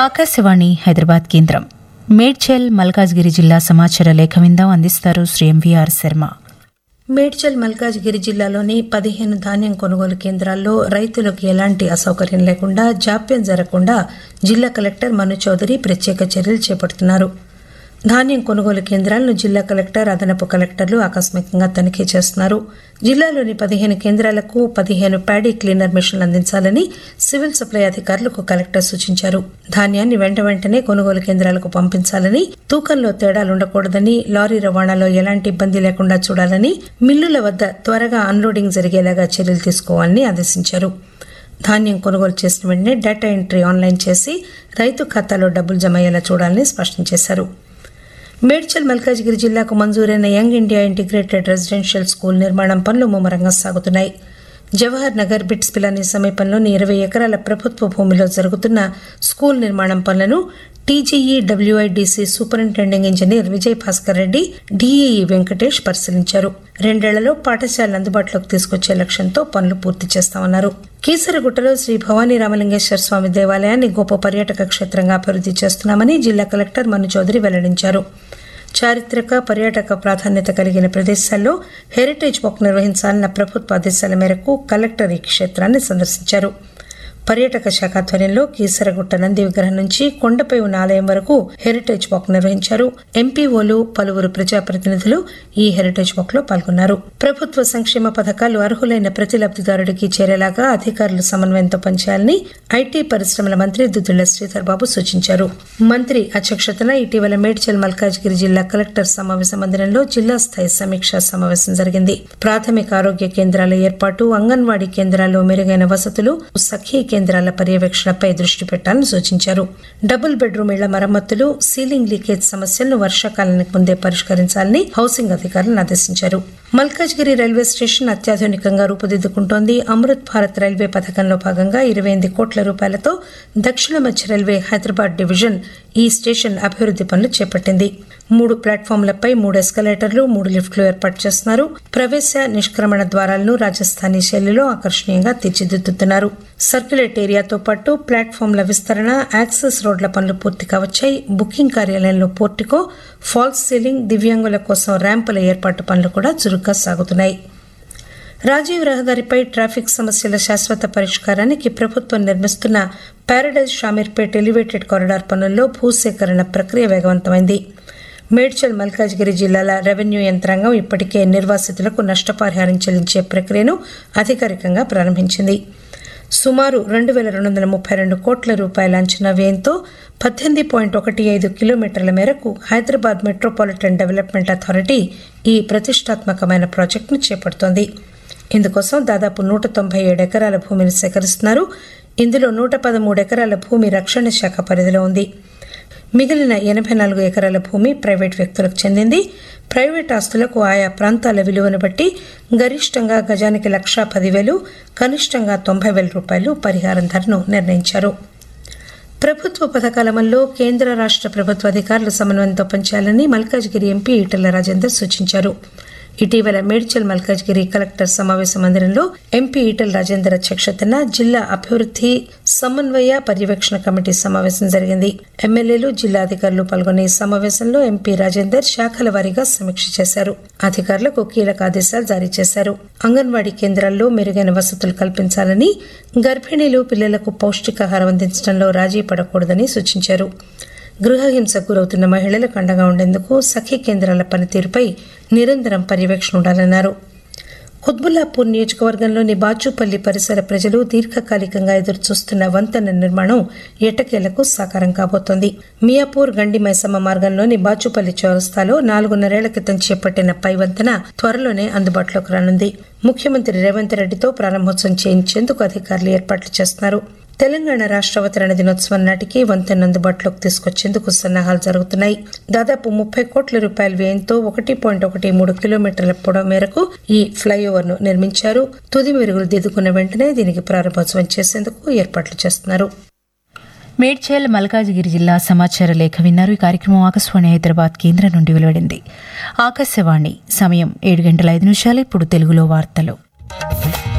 ఆకాశవాణి హైదరాబాద్ కేంద్రం మేడ్చల్ మల్కాజ్గిరి జిల్లా సమాచార లేఖ విందాం అందిస్తారు శ్రీ ఎంవీఆర్ శర్మ మేడ్చల్ మల్కాజ్గిరి జిల్లాలోని పదిహేను ధాన్యం కొనుగోలు కేంద్రాల్లో రైతులకు ఎలాంటి అసౌకర్యం లేకుండా జాప్యం జరగకుండా జిల్లా కలెక్టర్ మను చౌదరి ప్రత్యేక చర్యలు చేపడుతున్నారు ధాన్యం కొనుగోలు కేంద్రాలను జిల్లా కలెక్టర్ అదనపు కలెక్టర్లు ఆకస్మికంగా తనిఖీ చేస్తున్నారు జిల్లాలోని పదిహేను కేంద్రాలకు పదిహేను ప్యాడీ క్లీనర్ మిషన్లు అందించాలని సివిల్ సప్లై అధికారులకు కలెక్టర్ సూచించారు ధాన్యాన్ని వెంట వెంటనే కొనుగోలు కేంద్రాలకు పంపించాలని తూకంలో తేడాలు ఉండకూడదని లారీ రవాణాలో ఎలాంటి ఇబ్బంది లేకుండా చూడాలని మిల్లుల వద్ద త్వరగా అన్లోడింగ్ జరిగేలాగా చర్యలు తీసుకోవాలని ఆదేశించారు ధాన్యం కొనుగోలు చేసిన వెంటనే డేటా ఎంట్రీ ఆన్లైన్ చేసి రైతు ఖాతాలో డబ్బులు జమ అయ్యేలా చూడాలని స్పష్టం చేశారు మేడ్చల్ మల్కాజ్గిరి జిల్లాకు మంజూరైన young India integrated residential school నిర్మాణం పనులు ముమ్మరంగా సాగుతున్నాయి జవహర్ నగర్ బిట్స్ పిలానీ సమీపంలోని ఇరవై ఎకరాల ప్రభుత్వ భూమిలో జరుగుతున్న స్కూల్ నిర్మాణం పనులను TGE WIDC superintending engineer Vijay Bhaskar Reddy DEE Venkatesh పరిశీలించారు రెండేళ్లలో పాఠశాలను అందుబాటులోకి తీసుకొచ్చే లక్ష్యంతో పనులు పూర్తి చేస్తామన్నారు కీసరగుట్టలో శ్రీ భవానీ రామలింగేశ్వర స్వామి దేవాలయాన్ని గొప్ప పర్యాటక క్షేత్రంగా అభివృద్ది చేస్తున్నామని జిల్లా కలెక్టర్ మను చౌదరి వెల్లడించారు చారిత్రక పర్యాటక ప్రాధాన్యత కలిగిన ప్రదేశాల్లో హెరిటేజ్ వాక్ నిర్వహించాలన్న ప్రభుత్వ ఆదేశాల మేరకు కలెక్టర్ ఈ క్షేత్రాన్ని సందర్శించారు పర్యాటక శాఖ ఆధ్వర్యంలో కీసరగుట్ట నంది విగ్రహం నుంచి కొండపై ఉన్న ఆలయం వరకు హెరిటేజ్ వాక్ నిర్వహించారు ఎంపీఓలు పలువురు ప్రజాప్రతినిధులు ఈ హెరిటేజ్ వాక్ లో పాల్గొన్నారు ప్రభుత్వ సంక్షేమ పథకాలు అర్హులైన ప్రతి లబ్దిదారుడికి చేరేలాగా అధికారులు సమన్వయంతో పనిచేయాలని ఐటీ పరిశ్రమల మంత్రి దుద్దుళ్ల శ్రీధర్ బాబు సూచించారు మంత్రి అధ్యక్షతన ఇటీవల మేడ్చల్ మల్కాజ్గిరి జిల్లా కలెక్టర్ సమావేశ మందిరంలో జిల్లా స్థాయి సమీక్షా సమావేశం జరిగింది ప్రాథమిక ఆరోగ్య కేంద్రాల ఏర్పాటు అంగన్వాడీ కేంద్రాల్లో మెరుగైన వసతులు సఖీ కేంద్రాల పర్యవేక్షణపై దృష్టి పెట్టాలని సూచించారు డబుల్ బెడ్రూమ్ ఇళ్ల మరమ్మతులు సీలింగ్ లీకేజ్ సమస్యలను వర్షాకాలానికి ముందే పరిష్కరించాలని హౌసింగ్ అధికారులను ఆదేశించారు మల్కాజ్గిరి రైల్వే స్టేషన్ అత్యాధునికంగా రూపుదిద్దుకుంటోంది అమృత్ భారత్ రైల్వే పథకంలో భాగంగా ఇరవై ఎనిమిది కోట్ల రూపాయలతో దక్షిణ మధ్య రైల్వే హైదరాబాద్ డివిజన్ ఈ స్టేషన్ అభివృద్ది పనులు చేపట్టింది మూడు ప్లాట్ఫామ్లపై మూడు ఎస్కలేటర్లు మూడు లిఫ్ట్లు ఏర్పాటు చేస్తున్నారు ప్రవేశ నిష్క్రమణ ద్వారాలను రాజస్థానీ శైలిలో ఆకర్షణీయంగా తీర్చిదిద్దుతున్నారు సర్క్యులేట్ ఏరియాతో పాటు ప్లాట్ఫామ్ల విస్తరణ యాక్సెస్ రోడ్ల పనులు పూర్తి కావచ్చాయి బుకింగ్ కార్యాలయంలో పోర్టికో ఫాల్స్ సీలింగ్ దివ్యాంగుల కోసం ర్యాంపుల ఏర్పాటు పనులు కూడా చురుగ్గా సాగుతున్నాయి రాజీవ్ రహదారిపై ట్రాఫిక్ సమస్యల శాశ్వత పరిష్కారానికి ప్రభుత్వం నిర్మిస్తున్న పారడైజ్ షామీర్పేట్ ఎలివేటెడ్ కారిడార్ పనుల్లో భూసేకరణ ప్రక్రియ వేగవంతమైంది మేడ్చల్ మల్కాజ్గిరి జిల్లాల రెవెన్యూ యంత్రాంగం ఇప్పటికే నిర్వాసితులకు నష్టపరిహారం చెల్లించే ప్రక్రియను అధికారికంగా ప్రారంభించింది సుమారు రెండు వేల రెండు వందల ముప్పై రెండు కోట్ల రూపాయల అంచనా వ్యయంతో పద్దెనిమిది పాయింట్ ఒకటి ఐదు కిలోమీటర్ల మేరకు హైదరాబాద్ మెట్రోపాలిటన్ డెవలప్మెంట్ అథారిటీ ఈ ప్రతిష్టాత్మకమైన ప్రాజెక్టును చేపడుతోంది ఇందుకోసం దాదాపు నూట తొంభై ఏడు ఎకరాల భూమిని సేకరిస్తున్నారు ఇందులో నూట పదమూడు ఎకరాల భూమి రక్షణ శాఖ పరిధిలో ఉంది మిగిలిన ఎనభై నాలుగు ఎకరాల భూమి ప్రైవేట్ వ్యక్తులకు చెందింది ప్రైవేట్ ఆస్తులకు ఆయా ప్రాంతాల విలువను బట్టి గరిష్టంగా గజానికి లక్షా పదివేలు కనిష్టంగా తొంభై వేల రూపాయలు పరిహారం ధరను నిర్ణయించారు ప్రభుత్వ పథకాల అమల్లో కేంద్ర రాష్ట్ర ప్రభుత్వ అధికారులు సమన్వయంతో పనిచేయాలని మల్కాజ్గిరి ఎంపీ ఈటెల రాజేందర్ సూచించారు ఇటీవల మేడ్చల్ మల్కాజ్గిరి కలెక్టర్ సమావేశ మందిరంలో ఎంపీ ఈటెల రాజేందర్ అధ్యక్షతన జిల్లా అభివృద్ది సమన్వయ పర్యవేక్షణ కమిటీ సమావేశం జరిగింది ఎమ్మెల్యేలు జిల్లా అధికారులు పాల్గొనే ఈ సమావేశంలో ఎంపీ రాజేందర్ శాఖల వారీగా సమీక్ష చేశారు అధికారులకు కీలక ఆదేశాలు జారీ చేశారు అంగన్వాడీ కేంద్రాల్లో మెరుగైన వసతులు కల్పించాలని గర్భిణీలు పిల్లలకు పౌష్టికాహారం అందించడంలో రాజీ పడకూడదని సూచించారు గృహహింసకు గురవుతున్న మహిళలకు అండగా ఉండేందుకు సఖీ కేంద్రాల పనితీరుపై నిరంతరం పర్యవేక్షణ ఉండాలన్నారు కుత్బుల్లాపూర్ నియోజకవర్గంలోని బాచుపల్లి పరిసర ప్రజలు దీర్ఘకాలికంగా ఎదురుచూస్తున్న వంతెన నిర్మాణం ఎట్టకేలకు సాకారం కాబోతోంది మియాపూర్ గండి మైసమ్మ మార్గంలోని బాచుపల్లి చౌరస్తాలో నాలుగున్నరేళ్ల క్రితం చేపట్టిన పై వంతెన త్వరలోనే అందుబాటులోకి రానుంది ముఖ్యమంత్రి రేవంత్ రెడ్డితో ప్రారంభోత్సవం చేయించేందుకు అధికారులు ఏర్పాట్లు చేస్తున్నారు తెలంగాణ రాష్ట్ర అవతరణ దినోత్సవం నాటికి వంతెన అందుబాటులోకి తీసుకొచ్చేందుకు సన్నాహాలు జరుగుతున్నాయి దాదాపు ముప్పై కోట్ల రూపాయల వ్యయంతో ఒకటి పాయింట్ ఒకటి మూడు కిలోమీటర్ల పొడవు మేరకు ఈ ఫ్లైఓవర్ ను నిర్మించారు తుది మెరుగులు దిద్దుకున్న వెంటనే దీనికి ప్రారంభోత్సవం చేసేందుకు ఏర్పాట్లు చేస్తున్నారు మేడ్చల్ మల్కాజ్గిరి జిల్లా సమాచార లేఖ విన్నారు ఈ కార్యక్రమం ఆకాశవాణి హైదరాబాద్ కేంద్రం నుండి వెలువడింది ఆకాశవాణి సమయం ఏడు గంటల ఐదు నిమిషాలు ఇప్పుడు తెలుగులో వార్తలు